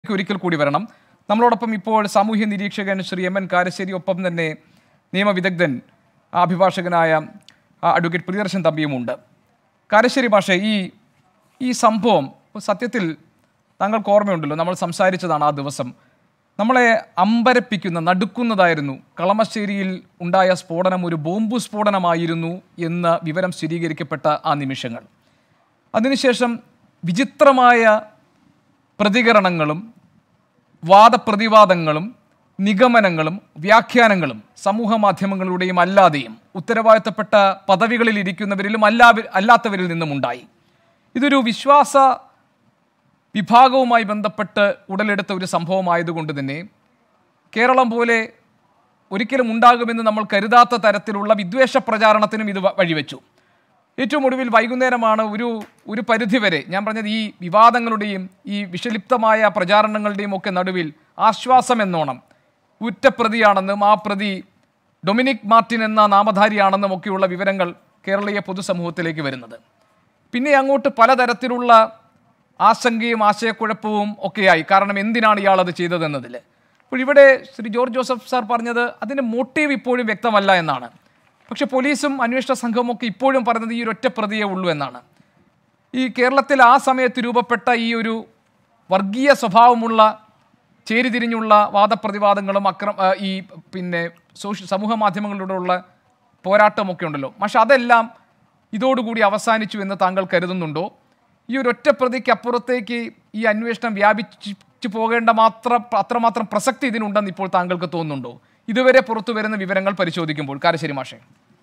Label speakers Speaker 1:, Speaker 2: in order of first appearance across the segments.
Speaker 1: ഒരിക്കൽ കൂടി വരണം നമ്മളോടൊപ്പം ഇപ്പോൾ സാമൂഹ്യ നിരീക്ഷകൻ ശ്രീ എം എൻ കാരശ്ശേരി ഒപ്പം തന്നെ നിയമവിദഗ്ധൻ ആ, അഭിഭാഷകനായ ആ, അഡ്വക്കേറ്റ് പ്രിയദർശൻ തമ്പിയുമുണ്ട് കാരശ്ശേരി ഭാഷ ഈ ഈ സംഭവം സത്യത്തിൽ താങ്കൾക്ക് ഓർമ്മയുണ്ടല്ലോ നമ്മൾ സംസാരിച്ചതാണ് ആ ദിവസം നമ്മളെ അമ്പരപ്പിക്കുന്ന നടുക്കുന്നതായിരുന്നു കളമശ്ശേരിയിൽ ഉണ്ടായ സ്ഫോടനം ഒരു ബോംബ് സ്ഫോടനമായിരുന്നു എന്ന വിവരം സ്ഥിരീകരിക്കപ്പെട്ട ആ നിമിഷങ്ങൾ അതിനുശേഷം വിചിത്രമായ പ്രതികരണങ്ങളും വാദപ്രതിവാദങ്ങളും നിഗമനങ്ങളും വ്യാഖ്യാനങ്ങളും സമൂഹ മാധ്യമങ്ങളിലൂടെയും അല്ലാതെയും ഉത്തരവാദിത്തപ്പെട്ട പദവികളിൽ ഇരിക്കുന്നവരിലും അല്ലാ അല്ലാത്തവരിൽ നിന്നും ഉണ്ടായി ഇതൊരു വിശ്വാസ വിഭാഗവുമായി ബന്ധപ്പെട്ട് ഉടലെടുത്ത ഒരു സംഭവമായതുകൊണ്ട് തന്നെ കേരളം പോലെ ഒരിക്കലും ഉണ്ടാകുമെന്ന് നമ്മൾ കരുതാത്ത തരത്തിലുള്ള വിദ്വേഷ പ്രചാരണത്തിനും ഇത് വ- വഴിവെച്ചു ഏറ്റവും ഒടുവിൽ വൈകുന്നേരമാണ് ഒരു ഒരു പരിധിവരെ ഞാൻ പറഞ്ഞത് ഈ വിവാദങ്ങളുടെയും ഈ വിഷലിപ്തമായ പ്രചാരണങ്ങളുടെയും ഒക്കെ നടുവിൽ ആശ്വാസം എന്നോണം കുറ്റപ്രതിയാണെന്നും ആ പ്രതി ഡൊമിനിക് മാർട്ടിൻ എന്ന നാമധാരിയാണെന്നും ഒക്കെയുള്ള വിവരങ്ങൾ കേരളീയ പൊതുസമൂഹത്തിലേക്ക് വരുന്നത് പിന്നെ അങ്ങോട്ട് പലതരത്തിലുള്ള ആശങ്കയും ആശയക്കുഴപ്പവും ഒക്കെയായി കാരണം എന്തിനാണ് ഇയാൾ അത് ചെയ്തതെന്നതിൽ അപ്പോൾ ഇവിടെ ശ്രീ ജോർജ് ജോസഫ് സാർ പറഞ്ഞത് അതിൻ്റെ മോട്ടീവ് ഇപ്പോഴും വ്യക്തമല്ല എന്നാണ് പക്ഷെ പോലീസും അന്വേഷണ സംഘവും ഒക്കെ ഇപ്പോഴും പറയുന്നത് ഈ ഒരു ഒറ്റ പ്രതിയേ ഉള്ളൂ എന്നാണ് ഈ കേരളത്തിൽ ആ സമയത്ത് രൂപപ്പെട്ട ഈ ഒരു വർഗീയ സ്വഭാവമുള്ള ചേരിതിരിഞ്ഞുള്ള വാദപ്രതിവാദങ്ങളും അക്രം ആ, ഈ പിന്നെ സോഷ്യ സമൂഹ മാധ്യമങ്ങളിലൂടെയുള്ള പോരാട്ടമൊക്കെ ഉണ്ടല്ലോ പക്ഷെ അതെല്ലാം ഇതോടുകൂടി അവസാനിച്ചു എന്ന് താങ്കൾ കരുതുന്നുണ്ടോ ഈ ഒരു ഒറ്റ പ്രതിക്ക് അപ്പുറത്തേക്ക് ഈ അന്വേഷണം വ്യാപിച്ചു പോകേണ്ട മാത്രം അത്രമാത്രം പ്രസക്തി ഇതിനുണ്ടെന്ന് ഇപ്പോൾ താങ്കൾക്ക് തോന്നുന്നുണ്ടോ ഇതുവരെ പുറത്തു വരുന്ന വിവരങ്ങൾ പരിശോധിക്കുമ്പോൾ കാരശ്ശേരി മാഷേ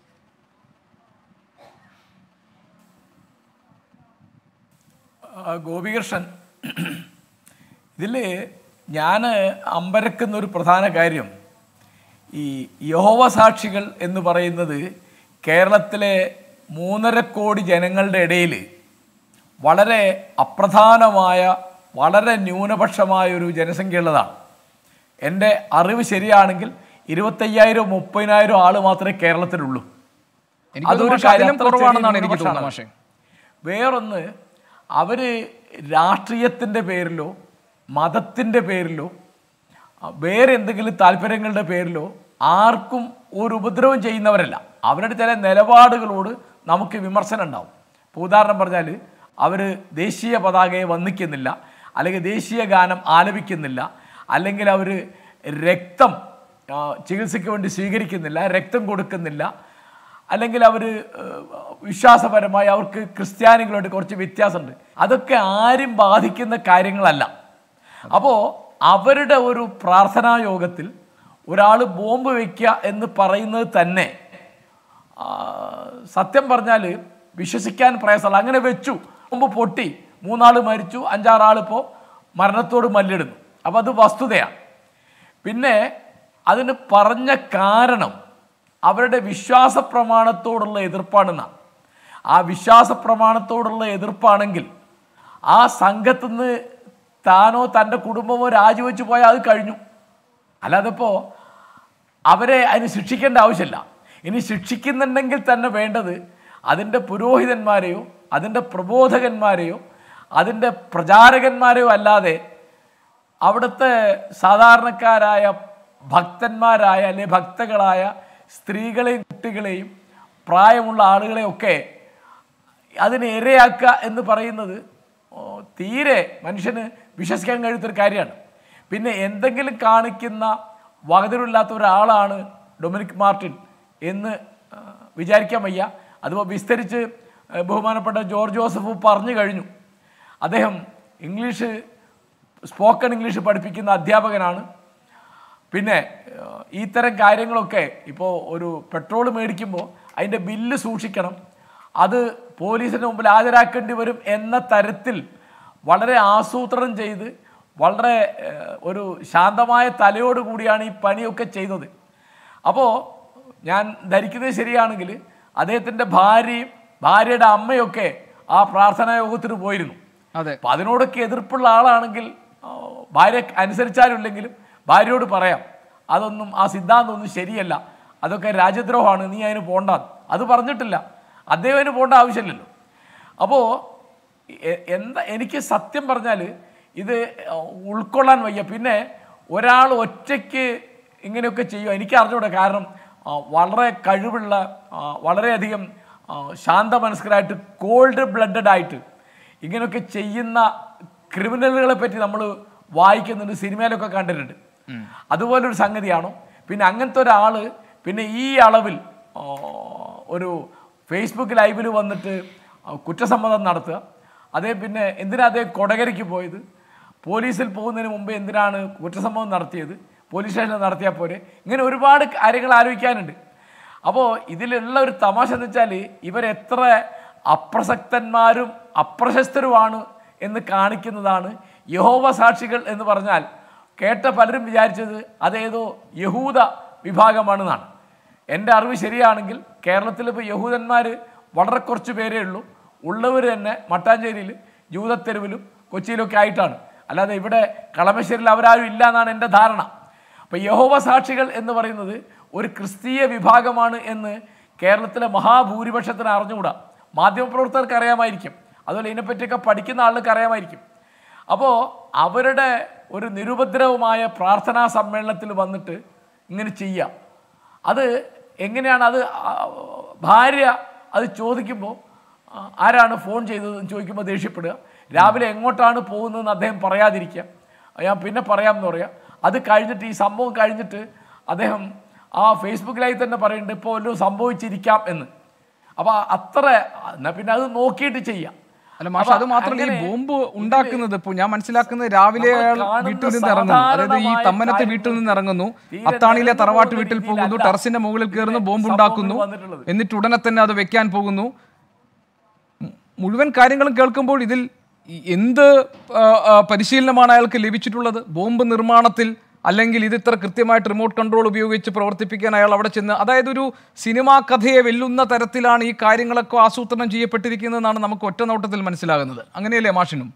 Speaker 2: ആ, ഗോപികൃഷ്ണൻ ഇതിൽ ഞാൻ അമ്പരക്കുന്ന ഒരു പ്രധാന കാര്യം ഈ യഹോവ സാക്ഷികൾ എന്ന് പറയുന്നത് കേരളത്തിലെ മൂന്നര കോടി ജനങ്ങളുടെ ഇടയിൽ വളരെ അപ്രധാനമായ വളരെ ന്യൂനപക്ഷമായ ഒരു ജനസംഖ്യയുള്ളതാണ് എൻ്റെ അറിവ് ശരിയാണെങ്കിൽ ഇരുപത്തയ്യായിരം മുപ്പതിനായിരം ആൾ മാത്രമേ കേരളത്തിലുള്ളൂ
Speaker 1: എനിക്ക്
Speaker 2: അതൊരു
Speaker 1: തോന്നുന്നു
Speaker 2: കാര്യം.
Speaker 1: അതിലും
Speaker 2: അത്ര ചെറിയ
Speaker 1: കുറവാണെന്നാണ് എനിക്ക് തോന്നുന്നത്
Speaker 2: ന്യൂനപക്ഷമാണ്.
Speaker 1: മാഷേ
Speaker 2: വേറൊന്ന് അവർ രാഷ്ട്രീയത്തിൻ്റെ പേരിലോ മതത്തിൻ്റെ പേരിലോ ആ, വേറെ എന്തെങ്കിലും താല്പര്യങ്ങളുടെ പേരിലോ ആർക്കും ഒരു ഉപദ്രവം ചെയ്യുന്നവരല്ല അവരുടെ ചില നിലപാടുകളോട് നമുക്ക് വിമർശനം ഉണ്ടാവും ഇപ്പോൾ ഉദാഹരണം പറഞ്ഞാൽ അവർ ദേശീയ പതാകയെ വന്ദിക്കുന്നില്ല അല്ലെങ്കിൽ ദേശീയ ഗാനം ആലപിക്കുന്നില്ല അല്ലെങ്കിൽ അവർ രക്തം ആ, ചികിത്സയ്ക്ക് വേണ്ടി സ്വീകരിക്കുന്നില്ല രക്തം കൊടുക്കുന്നില്ല അല്ലെങ്കിൽ അവർ വിശ്വാസപരമായി അവർക്ക് ക്രിസ്ത്യാനികളോട് കുറച്ച് വ്യത്യാസമുണ്ട് അതൊക്കെ ആരും ബാധിക്കുന്ന കാര്യങ്ങളല്ല അപ്പോൾ അവരുടെ ഒരു പ്രാർത്ഥനാ യോഗത്തിൽ ഒരാൾ ബോംബ് വയ്ക്കുക എന്ന് പറയുന്നത് തന്നെ ആ, സത്യം പറഞ്ഞാൽ വിശ്വസിക്കാൻ പ്രയാസമല്ല അങ്ങനെ വെച്ചു ബോംബ് പൊട്ടി മൂന്നാൾ മരിച്ചു അഞ്ചാറാളിപ്പോൾ മരണത്തോട് മല്ലിടുന്നു അപ്പോൾ അത് വസ്തുതയാണ് പിന്നെ അതിന് പറഞ്ഞ കാരണം അവരുടെ വിശ്വാസ പ്രമാണത്തോടുള്ള എതിർപ്പാണെന്നാണ് ആ വിശ്വാസ പ്രമാണത്തോടുള്ള എതിർപ്പാണെങ്കിൽ ആ സംഘത്തുനിന്ന് താനോ തൻ്റെ കുടുംബമോ രാജിവെച്ച് പോയാൽ അത് കഴിഞ്ഞു അല്ലാതെ ഇപ്പോൾ അവരെ അതിന് ശിക്ഷിക്കേണ്ട ആവശ്യമില്ല ഇനി ശിക്ഷിക്കുന്നുണ്ടെങ്കിൽ തന്നെ വേണ്ടത് അതിൻ്റെ പുരോഹിതന്മാരെയോ അതിൻ്റെ പ്രബോധകന്മാരെയോ അതിൻ്റെ പ്രചാരകന്മാരെയോ അല്ലാതെ അവിടുത്തെ സാധാരണക്കാരായ ഭക്തന്മാരായ അല്ലെ ഭക്തകളായ സ്ത്രീകളെയും കുട്ടികളെയും പ്രായമുള്ള ആളുകളെയൊക്കെ അതിനെ ഇരയാക്കുക എന്ന് പറയുന്നത് ഓ, തീരെ മനുഷ്യന് വിശ്വസിക്കാൻ കഴിയാത്തൊരു കാര്യമാണ് പിന്നെ എന്തെങ്കിലും കാണിക്കുന്ന വകതിരില്ലാത്ത ഒരാളാണ് ഡൊമിനിക് മാർട്ടിൻ എന്ന് ആ, വിചാരിക്കാൻ വയ്യ അതുപോലെ വിസ്തരിച്ച് ആ, ബഹുമാനപ്പെട്ട ജോർജ് ജോസഫ് പറഞ്ഞു കഴിഞ്ഞു അദ്ദേഹം ഇംഗ്ലീഷ് സ്പോക്കൺ ഇംഗ്ലീഷ് പഠിപ്പിക്കുന്ന അധ്യാപകനാണ് പിന്നെ ഏഹ്, ഇത്തരം കാര്യങ്ങളൊക്കെ ഇപ്പോൾ ഒരു പെട്രോൾ മേടിക്കുമ്പോൾ അതിൻ്റെ ബില്ല് സൂക്ഷിക്കണം അത് പോലീസിന് മുമ്പിൽ ഹാജരാക്കേണ്ടി വരും എന്ന തരത്തിൽ വളരെ ആസൂത്രണം ചെയ്ത് വളരെ ഏഹ്, ഒരു ശാന്തമായ തലയോട് കൂടിയാണ് ഈ പണിയൊക്കെ ചെയ്തത് അപ്പോൾ ഞാൻ ധരിക്കുന്നത് ശരിയാണെങ്കിൽ അദ്ദേഹത്തിൻ്റെ ഭാര്യയും ഭാര്യയുടെ അമ്മയൊക്കെ ആ പ്രാർത്ഥനാ യോഗത്തിന് പോയിരുന്നു
Speaker 1: അതെ
Speaker 2: അപ്പം അതിനോടൊക്കെ എതിർപ്പുള്ള ആളാണെങ്കിൽ ആ, ഭാര്യ അനുസരിച്ചാലുമില്ലെങ്കിലും ഭാര്യയോട് പറയാം അതൊന്നും ആ സിദ്ധാന്തം ഒന്നും ശരിയല്ല അതൊക്കെ രാജ്യദ്രോഹമാണ് നീ അതിന് പോണ്ട അത് പറഞ്ഞിട്ടില്ല അദ്ദേഹം അതിന് പോകേണ്ട ആവശ്യമില്ലല്ലോ അപ്പോൾ എ- എന്താ എനിക്ക് സത്യം പറഞ്ഞാൽ ഇത് ഉൾക്കൊള്ളാൻ വയ്യ പിന്നെ ഒരാൾ ഒറ്റയ്ക്ക് ഇങ്ങനെയൊക്കെ ചെയ്യും എനിക്ക് അറിഞ്ഞൂടെ കാരണം ആ, വളരെ കഴിവുള്ള ആ, വളരെയധികം ആ, ശാന്തമനസ്കരായിട്ട് കോൾഡ് ബ്ലഡഡ് ആയിട്ട് ഇങ്ങനെയൊക്കെ ചെയ്യുന്ന ക്രിമിനലുകളെ പറ്റി നമ്മൾ വായിക്കുന്നുണ്ട് സിനിമയിലൊക്കെ കണ്ടിട്ടുണ്ട് അതുപോലൊരു സംഗതിയാണോ പിന്നെ അങ്ങനത്തെ ഒരാൾ പിന്നെ ഈ അളവിൽ ആ, ഒരു ഫേസ്ബുക്ക് ലൈവിൽ വന്നിട്ട് ആ, കുറ്റസമ്മതം നടത്തുക അതേ പിന്നെ എന്തിനാ അതേ കൊടകരയ്ക്ക് പോയത് പോലീസിൽ പോകുന്നതിന് മുമ്പ് എന്തിനാണ് കുറ്റസമ്മതം നടത്തിയത് പോലീസ് സ്റ്റേഷനിൽ നടത്തിയാൽ പോരെ ഇങ്ങനെ ഒരുപാട് കാര്യങ്ങൾ ആലോചിക്കാനുണ്ട് അപ്പോൾ ഇതിലുള്ള ഒരു തമാശ എന്ന് വെച്ചാൽ ഇവരെത്ര അപ്രസക്തന്മാരും അപ്രശസ്തരുമാണ് എന്ന് കാണിക്കുന്നതാണ് യഹോവ സാക്ഷികൾ എന്ന് പറഞ്ഞാൽ കേട്ട പലരും വിചാരിച്ചത് അതേതോ യഹൂദ വിഭാഗമാണെന്നാണ് എൻ്റെ അറിവ് ശരിയാണെങ്കിൽ കേരളത്തിൽ ഇപ്പോൾ യഹൂദന്മാർ വളരെ കുറച്ച് പേരേ ഉള്ളൂ ഉള്ളവർ തന്നെ മട്ടാഞ്ചേരിയിൽ ജൂതത്തെരുവിലും കൊച്ചിയിലൊക്കെ ആയിട്ടാണ് അല്ലാതെ ഇവിടെ കളമശ്ശേരിയിൽ അവരാരും ഇല്ല എന്നാണ് എൻ്റെ ധാരണ അപ്പോൾ യഹോവ സാക്ഷികൾ എന്ന് പറയുന്നത് ഒരു ക്രിസ്തീയ വിഭാഗമാണ് എന്ന് കേരളത്തിലെ മഹാഭൂരിപക്ഷത്തിന് അറിഞ്ഞുകൂടാ മാധ്യമപ്രവർത്തകർക്ക് അറിയാമായിരിക്കും അതുപോലെ ഇതിനെപ്പറ്റിയൊക്കെ പഠിക്കുന്ന ആളുകൾക്ക് അറിയാമായിരിക്കും അപ്പോൾ അവരുടെ ഒരു നിരുപദ്രവമായ പ്രാർത്ഥനാ സമ്മേളനത്തിൽ വന്നിട്ട് ഇങ്ങനെ ചെയ്യുക അത് എങ്ങനെയാണ് അത് ആ, ഭാര്യ അത് ചോദിക്കുമ്പോൾ ആ, ആരാണ് ഫോൺ ചെയ്തതെന്ന് ചോദിക്കുമ്പോൾ ദേഷ്യപ്പെടുക രാവിലെ എങ്ങോട്ടാണ് പോകുന്നതെന്ന് അദ്ദേഹം പറയാതിരിക്കുക ഞാൻ പിന്നെ പറയാമെന്ന് പറയാം അത് കഴിഞ്ഞിട്ട് ഈ സംഭവം കഴിഞ്ഞിട്ട് അദ്ദേഹം ആ ഫേസ്ബുക്കിലായി തന്നെ പറയുന്നുണ്ട് ഇപ്പോൾ വല്ലതും സംഭവിച്ചിരിക്കാം എന്ന് അപ്പോൾ അത്ര എന്നാൽ പിന്നെ അത് നോക്കിയിട്ട് ചെയ്യാം
Speaker 1: അല്ല മാഷ അത്
Speaker 2: അപ്പൊ
Speaker 1: മാത്രമല്ല ഈ
Speaker 2: അങ്ങനെ
Speaker 1: ബോംബ് ഉണ്ടാക്കുന്നത് ഇപ്പോൾ ഞാൻ മനസ്സിലാക്കുന്നത് രാവിലെ
Speaker 2: നമ്മൾ
Speaker 1: അയാൾ
Speaker 2: കാണുന്ന
Speaker 1: വീട്ടിൽ നിന്ന് ഇറങ്ങുന്നു അതായത് ഈ
Speaker 2: സാധാരണമായ
Speaker 1: തമ്മനത്തെ വീട്ടിൽ
Speaker 2: കാര്യങ്ങൾ
Speaker 1: നിന്ന് ഇറങ്ങുന്നു
Speaker 2: തീരെ
Speaker 1: അത്താണിയിലെ
Speaker 2: നടന്നു
Speaker 1: തറവാട്ട്
Speaker 2: പോകുന്ന
Speaker 1: വീട്ടിൽ പോകുന്നു
Speaker 2: രീതിയിലല്ല
Speaker 1: ടെറസിന്റെ മുകളിൽ കയറുന്നു ബോംബ്
Speaker 2: ഇതിലെ
Speaker 1: ഉണ്ടാക്കുന്നു
Speaker 2: സംഭവങ്ങൾ വന്നിട്ടുള്ളത്.
Speaker 1: എന്നിട്ട് ഉടനെ തന്നെ അത് വെക്കാൻ പോകുന്നു മു- മുഴുവൻ കാര്യങ്ങളും കേൾക്കുമ്പോൾ ഇതിൽ ഈ എന്ത് ആ, ആ, പരിശീലനമാണ് അയാൾക്ക് ലഭിച്ചിട്ടുള്ളത് ബോംബ് നിർമ്മാണത്തിൽ അല്ലെങ്കിൽ ഇത് ഇത്ര കൃത്യമായിട്ട് റിമോട്ട് കൺട്രോൾ ഉപയോഗിച്ച് പ്രവർത്തിപ്പിക്കാൻ അയാൾ അവിടെ ചെന്ന് അതായത് ഒരു സിനിമാ കഥയെ വെല്ലുന്ന തരത്തിലാണ് ഈ കാര്യങ്ങളൊക്കെ ആസൂത്രണം ചെയ്യപ്പെട്ടിരിക്കുന്നതെന്നാണ് നമുക്ക് ഒറ്റ നോട്ടത്തിൽ മനസ്സിലാകുന്നത് അങ്ങനെയല്ലേ മാഷിനും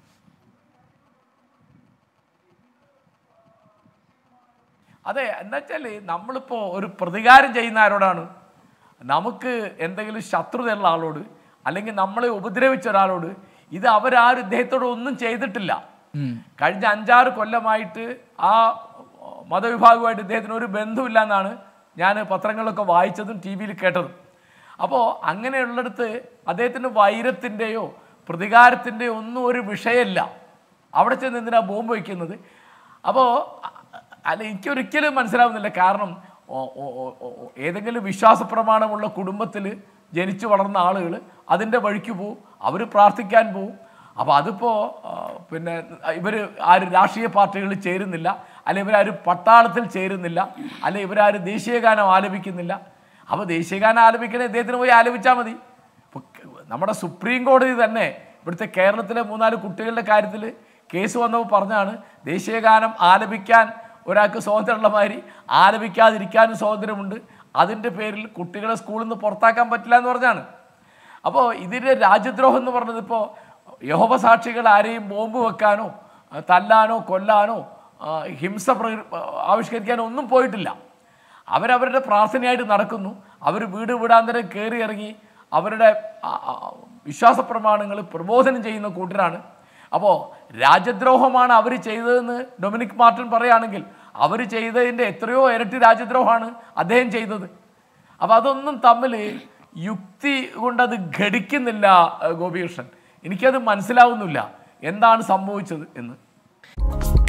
Speaker 2: അതെ എന്താ വെച്ചാൽ നമ്മളിപ്പോൾ ഒരു പ്രതികാരം ചെയ്യുന്ന ആരോടാണ് നമുക്ക് എന്തെങ്കിലും ശത്രുതയുള്ള ആളോട് അല്ലെങ്കിൽ നമ്മളെ ഉപദ്രവിച്ച ഒരാളോട് ഇത് അവരാരും ഇദ്ദേഹത്തോട് ഒന്നും ചെയ്തിട്ടില്ല കഴിഞ്ഞ അഞ്ചാറ് കൊല്ലമായിട്ട് ആ മതവിഭാഗവുമായിട്ട് ഇദ്ദേഹത്തിന് ഒരു ബന്ധമില്ല എന്നാണ് ഞാൻ പത്രങ്ങളിലൊക്കെ വായിച്ചതും ടി വിയിൽ കേട്ടതും അപ്പോൾ അങ്ങനെയുള്ളിടത്ത് അദ്ദേഹത്തിന് വൈരത്തിൻ്റെയോ പ്രതികാരത്തിൻ്റെയോ ഒന്നും ഒരു വിഷയമല്ല അവിടെ ചെന്ന് എന്തിനാ ബോംബ് വയ്ക്കുന്നത് അപ്പോൾ അല്ല എനിക്കൊരിക്കലും മനസ്സിലാവുന്നില്ല കാരണം ഓ- ഓ- ഓ- ഓ- ഓ- ഏതെങ്കിലും വിശ്വാസ പ്രമാണമുള്ള കുടുംബത്തിൽ ജനിച്ചു വളർന്ന ആളുകൾ അതിൻ്റെ വഴിക്ക് പോവും അവർ പ്രാർത്ഥിക്കാൻ പോവും അപ്പോൾ അതിപ്പോൾ പിന്നെ ഇവർ ആരും രാഷ്ട്രീയ പാർട്ടികളിൽ ചേരുന്നില്ല അല്ലെ ഇവരാരും പട്ടാളത്തിൽ ചേരുന്നില്ല അല്ലെ ഇവരാരും ദേശീയഗാനം ആലപിക്കുന്നില്ല അപ്പോൾ ദേശീയഗാനം ആലപിക്കണേ ഇദ്ദേഹത്തിന് പോയി ആലപിച്ചാൽ മതി ഇപ്പൊ നമ്മുടെ സുപ്രീം കോടതി തന്നെ ഇവിടുത്തെ കേരളത്തിലെ മൂന്നാല് കുട്ടികളുടെ കാര്യത്തിൽ കേസ് വന്നപ്പോൾ പറഞ്ഞാണ് ദേശീയഗാനം ആലപിക്കാൻ ഒരാൾക്ക് സ്വാതന്ത്ര്യമുള്ള മാതിരി ആലപിക്കാതിരിക്കാനും സ്വാതന്ത്ര്യമുണ്ട് അതിൻ്റെ പേരിൽ കുട്ടികളെ സ്കൂളിൽ നിന്ന് പുറത്താക്കാൻ പറ്റില്ല എന്ന് പറഞ്ഞാണ് അപ്പോൾ ഇതിൻ്റെ രാജ്യദ്രോഹം എന്ന് പറഞ്ഞത് ഇപ്പോൾ യഹോബ സാക്ഷികൾ ആരെയും ബോംബ് വെക്കാനോ ആ, തല്ലാനോ കൊല്ലാനോ ആ, ഹിംസ പ്രകടി ആവിഷ്കരിക്കാനോ ഒന്നും പോയിട്ടില്ല അവരവരുടെ പ്രാർത്ഥനയായിട്ട് നടക്കുന്നു അവർ വീട് വീടാന്തരം കയറി ഇറങ്ങി അവരുടെ ആ, ആ, വിശ്വാസ പ്രമാണങ്ങൾ പ്രബോധനം ചെയ്യുന്ന കൂട്ടരാണ് അപ്പോൾ രാജ്യദ്രോഹമാണ് അവർ ചെയ്തതെന്ന് ഡൊമിനിക് മാർട്ടിൻ പറയുകയാണെങ്കിൽ അവർ ചെയ്തതിൻ്റെ എത്രയോ ഇരട്ടി രാജ്യദ്രോഹമാണ് അദ്ദേഹം ചെയ്തത് അപ്പോൾ അതൊന്നും തമ്മിൽ യുക്തി കൊണ്ടത് ഘടിക്കുന്നില്ല ഏഹ്, ഗോപികൃഷ്ണൻ എനിക്കത് മനസ്സിലാവുന്നില്ല എന്താണ് സംഭവിച്ചത് എന്ന്